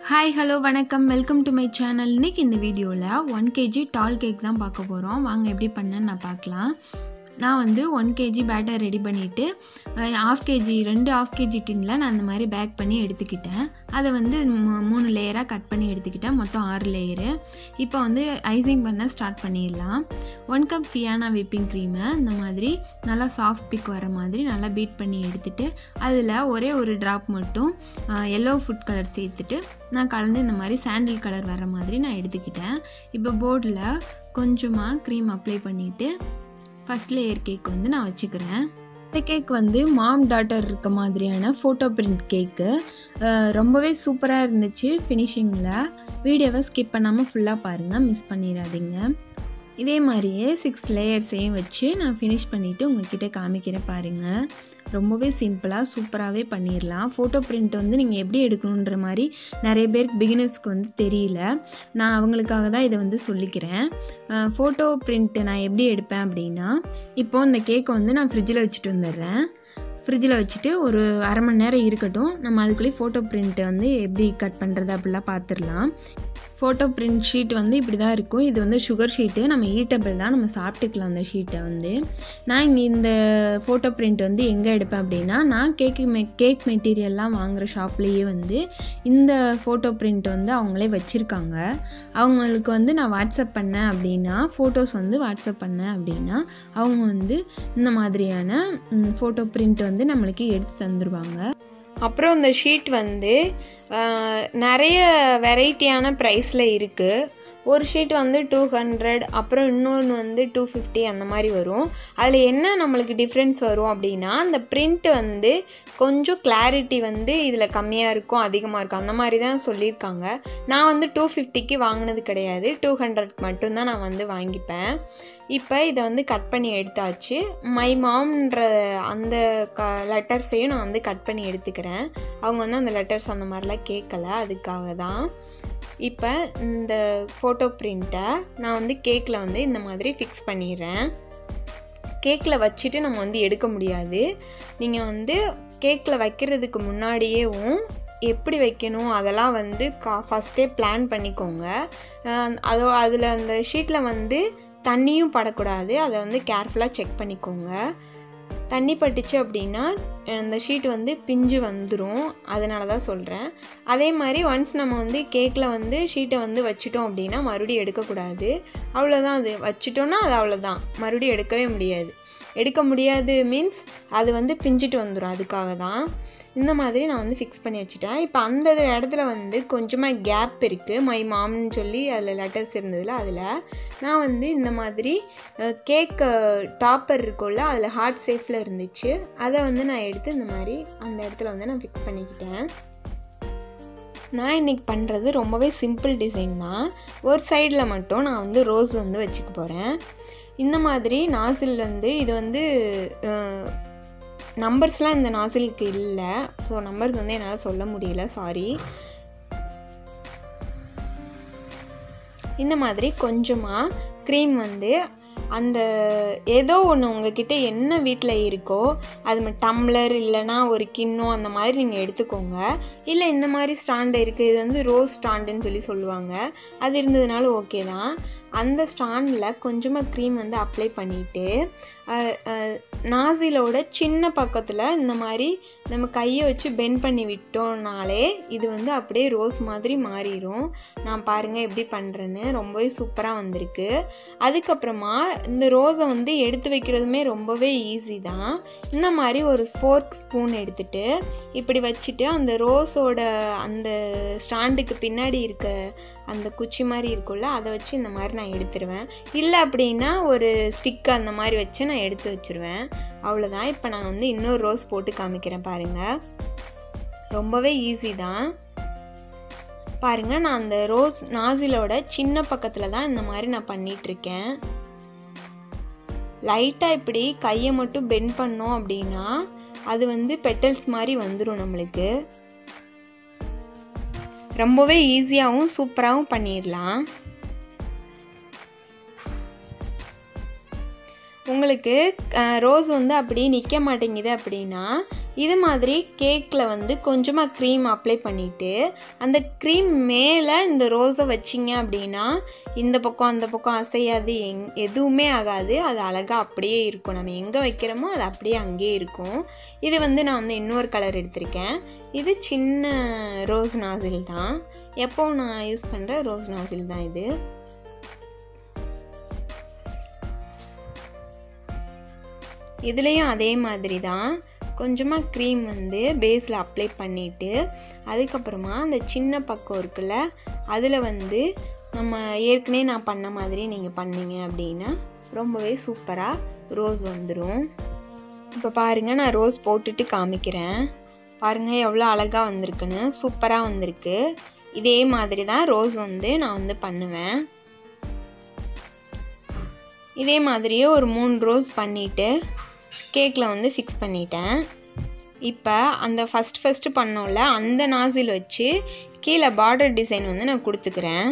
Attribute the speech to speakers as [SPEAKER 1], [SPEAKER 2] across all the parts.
[SPEAKER 1] hi hello வணக்கம் welcome to my channel இன்னைக்கு இந்த வீடியோவில் ஒன் கேஜி டால் கேக் தான் பார்க்க போகிறோம் வாங்க எப்படி பண்ணேன்னு நான் பார்க்கலாம் நான் வந்து ஒன் கேஜி பேட்டர் ரெடி பண்ணிவிட்டு ஆஃப் கேஜி ரெண்டு ஆஃப் கேஜி டின்னில் நான் அந்த மாதிரி பேக் பண்ணி எடுத்துக்கிட்டேன் அதை வந்து மூ- மூணு லேயராக கட் பண்ணி எடுத்துக்கிட்டேன் மொத்தம் ஆறு லேயரு இப்போ வந்து ஐசிங் பண்ண ஸ்டார்ட் பண்ணிடலாம் ஒன் கப் ஃபியானா விப்பிங் க்ரீமை இந்த மாதிரி நல்லா சாஃப்ட் பிக் வர மாதிரி நல்லா பீட் பண்ணி எடுத்துட்டு அதில் ஒரே ஒரு ட்ராப் மட்டும் எல்லோ ஃபுட் கலர் சேர்த்துட்டு நான் கலந்து இந்த மாதிரி சாண்டில் கலர் வர மாதிரி நான் எடுத்துக்கிட்டேன் இப்போ போர்டில் கொஞ்சமாக க்ரீம் அப்ளை பண்ணிவிட்டு ஃபஸ்ட் லேயர் கேக் வந்து நான் வச்சுக்கிறேன் இந்த கேக் வந்து மாம் டாட்டர் இருக்க மாதிரியான ஃபோட்டோ பிரிண்ட் கேக்கு ரொம்பவே சூப்பராக இருந்துச்சு ஃபினிஷிங்கில் வீடியோவை ஸ்கிப் பண்ணாமல் ஃபுல்லாக பாருங்கள் மிஸ் பண்ணிடாதீங்க இதே மாதிரியே சிக்ஸ் லேயர்ஸையும் வச்சு நான் ஃபினிஷ் பண்ணிவிட்டு உங்ககிட்ட காமிக்கிறேன் பாருங்கள் ரொம்பவே சிம்பிளாக சூப்பராகவே பண்ணிடலாம் ஃபோட்டோ பிரிண்ட் வந்து நீங்கள் எப்படி எடுக்கணுன்ற மாதிரி நிறைய பேருக்கு பிகினர்ஸ்க்கு வந்து தெரியல நான் அவங்களுக்காக தான் இதை வந்து சொல்லிக்கிறேன் ஃபோட்டோ பிரிண்ட்டு நான் எப்படி எடுப்பேன் அப்படின்னா இப்போது இந்த கேக்கை வந்து நான் ஃப்ரிட்ஜில் வச்சுட்டு வந்துடுறேன் ஃப்ரிட்ஜில் வச்சுட்டு ஒரு அரை மணி நேரம் இருக்கட்டும் நம்ம அதுக்குள்ளேயே ஃபோட்டோ பிரிண்ட்டை வந்து எப்படி கட் பண்ணுறது அப்படிலாம் பார்த்துடலாம் ஃபோட்டோ பிரிண்ட் ஷீட் வந்து இப்படி தான் இருக்கும் இது வந்து சுகர் ஷீட்டு நம்ம ஈட்டபிள் தான் நம்ம சாப்பிட்டுக்கலாம் அந்த ஷீட்டை வந்து நான் இங்கே இந்த ஃபோட்டோ பிரிண்ட் வந்து எங்கே எடுப்பேன் அப்படின்னா நான் கேக்கு மெ கேக் மெட்டீரியல்லாம் வாங்குகிற ஷாப்லேயே வந்து இந்த ஃபோட்டோ பிரிண்ட் வந்து அவங்களே வச்சுருக்காங்க அவங்களுக்கு வந்து நான் வாட்ஸ்அப் பண்ணேன் அப்படின்னா ஃபோட்டோஸ் வந்து வாட்ஸ்அப் பண்ணேன் அப்படின்னா அவங்க வந்து இந்த மாதிரியான ஃபோட்டோ பிரிண்ட் வந்து நம்மளுக்கு எடுத்து தந்துடுவாங்க அப்புறம் இந்த ஷீட் வந்து ஆஹ், நிறைய வெரைட்டியான ப்ரைஸில் இருக்குது ஒரு ஷீட் வந்து டூ ஹண்ட்ரட் அப்புறம் இன்னொன்று வந்து டூ ஃபிஃப்டி அந்த மாதிரி வரும் அதில் என்ன நம்மளுக்கு டிஃப்ரென்ஸ் வரும் அப்படின்னா அந்த பிரிண்ட் வந்து கொஞ்சம் கிளாரிட்டி வந்து இதில் கம்மியாக இருக்கும் அதிகமாக இருக்கும் அந்த மாதிரி தான் சொல்லியிருக்காங்க நான் வந்து டூ ஃபிஃப்டிக்கு வாங்கினது கிடையாது டூ ஹண்ட்ரட் மட்டும்தான் நான் வந்து வாங்கிப்பேன் இப்போ இதை வந்து கட் பண்ணி எடுத்தாச்சு மை மாம்ன்ற அந்த க லெட்டர்ஸையும் நான் வந்து கட் பண்ணி எடுத்துக்கிறேன் அவங்க வந்து அந்த லெட்டர்ஸ் அந்த மாதிரிலாம் கேட்கல அதுக்காக தான் இப்போ இந்த ஃபோட்டோ பிரிண்ட்டை நான் வந்து கேக்கில் வந்து இந்த மாதிரி ஃபிக்ஸ் பண்ணிடுறேன் கேக்கில் வச்சுட்டு நம்ம வந்து எடுக்க முடியாது நீங்கள் வந்து கேக்கில் வைக்கிறதுக்கு முன்னாடியேவும் எப்படி வைக்கணும் அதெல்லாம் வந்து கா ஃபஸ்ட்டே பிளான் பண்ணிக்கோங்க அஹ் அதோ அதில் அந்த ஷீட்டில் வந்து தண்ணியும் படக்கூடாது அதை வந்து கேர்ஃபுல்லாக செக் பண்ணிக்கோங்க தண்ணி பட்டுச்சு அப்படின்னா அந்த ஷீட் வந்து பிஞ்சு வந்துடும் அதனால தான் சொல்கிறேன் அதே மாதிரி ஒன்ஸ் நம்ம வந்து கேக்கில் வந்து ஷீட்டை வந்து வச்சுட்டோம் அப்படின்னா மறுபடியும் எடுக்கக்கூடாது அவ்வளோதான் அது வச்சுட்டோன்னா அது அவ்வளோதான் மறுபடியும் எடுக்கவே முடியாது எடுக்க முடியாது மீன்ஸ் அது வந்து பிஞ்சிட்டு வந்துடும் அதுக்காக தான் இந்த மாதிரி நான் வந்து ஃபிக்ஸ் பண்ணி வச்சுட்டேன் இப்போ அந்த இடத்துல வந்து கொஞ்சமாக கேப் இருக்குது மை மாம்னு சொல்லி அதில் லெட்டர்ஸ் இருந்ததில் அதில் நான் வந்து இந்த மாதிரி கேக் டாப்பர் இருக்கும்ல அதில் ஹார்ட் சேஃபில் இருந்துச்சு அதை வந்து நான் எடுத்து இந்த மாதிரி அந்த இடத்துல வந்து நான் ஃபிக்ஸ் பண்ணிக்கிட்டேன் நான் இன்றைக்கி பண்ணுறது ரொம்பவே சிம்பிள் டிசைன் தான் ஒரு சைடில் மட்டும் நான் வந்து ரோஸ் வந்து வச்சுக்க போகிறேன் இந்த மாதிரி நாசில் வந்து இது வந்து நம்பர்ஸ்லாம் இந்த நாசிலுக்கு இல்லை ஸோ நம்பர்ஸ் வந்து என்னால் சொல்ல முடியல சாரி இந்த மாதிரி கொஞ்சமாக க்ரீம் வந்து அந்த ஏதோ ஒன்று உங்ககிட்ட என்ன வீட்டில் இருக்கோ அது டம்ளர் இல்லைனா ஒரு கிண்ணம் அந்த மாதிரி நீங்கள் எடுத்துக்கோங்க இல்லை இந்த மாதிரி ஸ்டாண்டு இருக்குது இது வந்து ரோஸ் ஸ்டாண்டுன்னு சொல்லி சொல்லுவாங்க அது இருந்ததுனால ஓகே தான் அந்த ஸ்டாண்டில் கொஞ்சமாக க்ரீம் வந்து அப்ளை பண்ணிவிட்டு நாசிலோட சின்ன பக்கத்தில் இந்த மாதிரி நம்ம கையை வச்சு பெண்ட் பண்ணி விட்டோம்னாலே இது வந்து அப்படியே ரோஸ் மாதிரி மாறிடும் நான் பாருங்கள் எப்படி பண்ணுறேன்னு ரொம்பவே சூப்பராக வந்திருக்கு அதுக்கப்புறமா இந்த ரோஸை வந்து எடுத்து வைக்கிறதுமே ரொம்பவே ஈஸி தான் இந்த மாதிரி ஒரு ஃபோர்க் ஸ்பூன் எடுத்துட்டு இப்படி வச்சுட்டு அந்த ரோஸோட அந்த ஸ்டாண்டுக்கு பின்னாடி இருக்க அந்த குச்சி மாதிரி இருக்கும்ல அதை வச்சு இந்த மாதிரி நான் எடுத்துருவேன் இல்லை அப்படின்னா ஒரு ஸ்டிக் அந்த மாதிரி வச்சு நான் எடுத்து வச்சுருவேன் அவ்வளோதான் இப்போ நான் வந்து இன்னொரு ரோஸ் போட்டு காமிக்கிறேன் பாருங்கள் ரொம்பவே ஈஸி தான் பாருங்கள் நான் அந்த ரோஸ் நாசிலோட சின்ன பக்கத்தில் தான் இந்த மாதிரி நான் பண்ணிகிட்ருக்கேன் லைட்டாக இப்படி கையை மட்டும் பெண்ட் பண்ணோம் அப்படின்னா அது வந்து பெட்டல்ஸ் மாதிரி வந்துடும் நம்மளுக்கு ரொம்பவே ஈஸியாகவும் சூப்பராகவும் பண்ணிடலாம் உங்களுக்கு ரோஸ் வந்து அப்படி நிற்க மாட்டேங்குது அப்படின்னா இது மாதிரி கேக்கில் வந்து கொஞ்சமாக க்ரீம் அப்ளை பண்ணிவிட்டு அந்த க்ரீம் மேலே இந்த ரோஸை வச்சிங்க அப்படின்னா இந்த பக்கம் அந்த பக்கம் அசையாது எங் எதுவுமே ஆகாது அது அழகாக அப்படியே இருக்கும் நம்ம எங்கே வைக்கிறோமோ அது அப்படியே அங்கேயே இருக்கும் இது வந்து நான் வந்து இன்னொரு கலர் எடுத்திருக்கேன் இது சின்ன ரோஸ் நாசில் தான் எப்போவும் நான் யூஸ் பண்ணுற ரோஸ் நாசில் தான் இது இதுலேயும் அதே மாதிரி தான் கொஞ்சமாக க்ரீம் வந்து பேஸில் அப்ளை பண்ணிவிட்டு அதுக்கப்புறமா அந்த சின்ன பக்கம் இருக்குல்ல அதில் வந்து நம்ம ஏற்கனவே நான் பண்ண மாதிரி நீங்கள் பண்ணீங்க அப்படின்னா ரொம்பவே சூப்பராக ரோஸ் வந்துடும் இப்போ பாருங்கள் நான் ரோஸ் போட்டுட்டு காமிக்கிறேன் பாருங்கள் எவ்வளோ அழகாக வந்திருக்குன்னு சூப்பராக வந்திருக்கு இதே மாதிரி தான் ரோஸ் வந்து நான் வந்து பண்ணுவேன் இதே மாதிரியே ஒரு மூணு ரோஸ் பண்ணிவிட்டு கேக்கில் வந்து ஃபிக்ஸ் பண்ணிட்டேன் இப்போ அந்த ஃபஸ்ட் ஃபஸ்ட்டு பண்ணோம்ல அந்த நாசில் வச்சு கீழே பார்டர் டிசைன் வந்து நான் கொடுத்துக்கிறேன்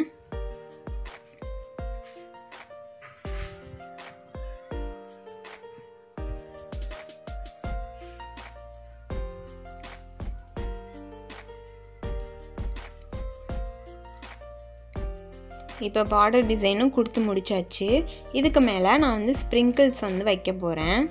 [SPEAKER 1] இப்போ பார்டர் டிசைனும் கொடுத்து முடிச்சாச்சு இதுக்கு மேலே நான் வந்து ஸ்ப்ரிங்கிள்ஸ் வந்து வைக்க போகிறேன்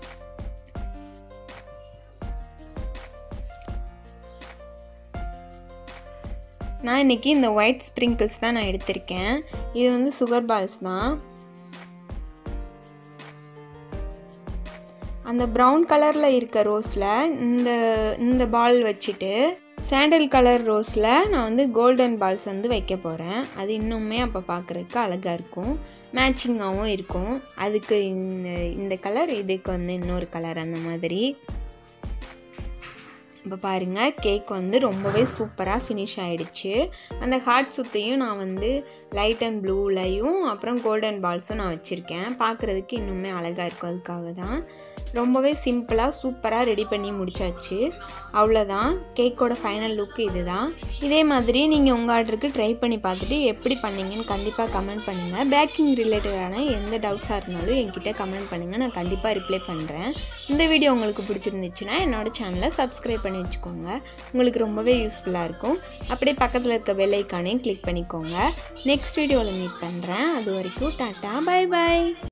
[SPEAKER 1] நான் இன்றைக்கி இந்த ஒயிட் ஸ்ப்ரிங்கிள்ஸ் தான் நான் எடுத்திருக்கேன் இது வந்து சுகர் பால்ஸ் தான் அந்த ப்ரௌன் கலரில் இருக்க ரோஸில் இந்த இந்த பால் வச்சுட்டு சாண்டல் கலர் ரோஸில் நான் வந்து கோல்டன் பால்ஸ் வந்து வைக்க போகிறேன் அது இன்னுமே அப்போ பார்க்குறதுக்கு அழகாக இருக்கும் மேட்சிங்காகவும் இருக்கும் அதுக்கு இந்த இந்த கலர் இதுக்கு வந்து இன்னொரு கலர் அந்த மாதிரி இப்போ பாருங்கள் கேக் வந்து ரொம்பவே சூப்பராக ஃபினிஷ் ஆகிடுச்சு அந்த ஹார்ட் சுத்தையும் நான் வந்து லைட் அண்ட் ப்ளூலையும் அப்புறம் கோல்டன் பால்ஸும் நான் வச்சுருக்கேன் பார்க்குறதுக்கு இன்னுமே அழகாக இருக்கும் அதுக்காக தான் ரொம்பவே சிம்பிளாக சூப்பராக ரெடி பண்ணி முடிச்சாச்சு அவ்வளோதான் கேக்கோட ஃபைனல் லுக் இது தான் இதே மாதிரி நீங்கள் உங்கள் ஆர்டருக்கு ட்ரை பண்ணி பார்த்துட்டு எப்படி பண்ணீங்கன்னு கண்டிப்பாக கமெண்ட் பண்ணுங்கள் பேக்கிங் ரிலேட்டடான எந்த டவுட்ஸாக இருந்தாலும் என்கிட்ட கமெண்ட் பண்ணுங்கள் நான் கண்டிப்பாக ரிப்ளை பண்ணுறேன் இந்த வீடியோ உங்களுக்கு பிடிச்சிருந்துச்சுன்னா என்னோடய சேனலை சப்ஸ்கிரைப் பண்ணி வச்சுக்கோங்க உங்களுக்கு ரொம்பவே யூஸ்ஃபுல்லாக இருக்கும் அப்படியே பக்கத்தில் இருக்க பெல் ஐக்கானையும் கிளிக் பண்ணிக்கோங்க நெக்ஸ்ட் வீடியோவில் மீட் பண்ணுறேன் அது வரைக்கும் டாட்டா பை பாய்